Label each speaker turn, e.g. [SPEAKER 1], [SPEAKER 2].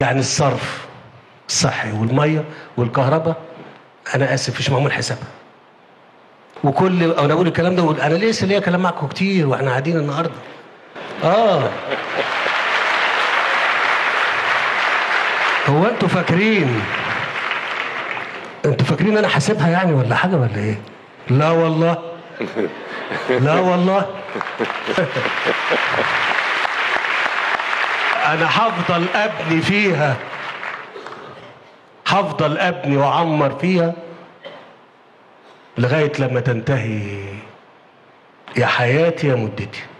[SPEAKER 1] يعني الصرف الصحي والميه والكهرباء انا اسف مش معمول حسابها وكل انا بقول الكلام ده انا لسه ليا كلام معاكم كتير واحنا قاعدين النهارده اه هو انتوا فاكرين انتوا فاكرين انا حاسبها يعني ولا حاجه ولا ايه لا والله لا والله انا هفضل ابني فيها هفضل ابني واعمر فيها لغايه لما تنتهي يا حياتي يا مدتي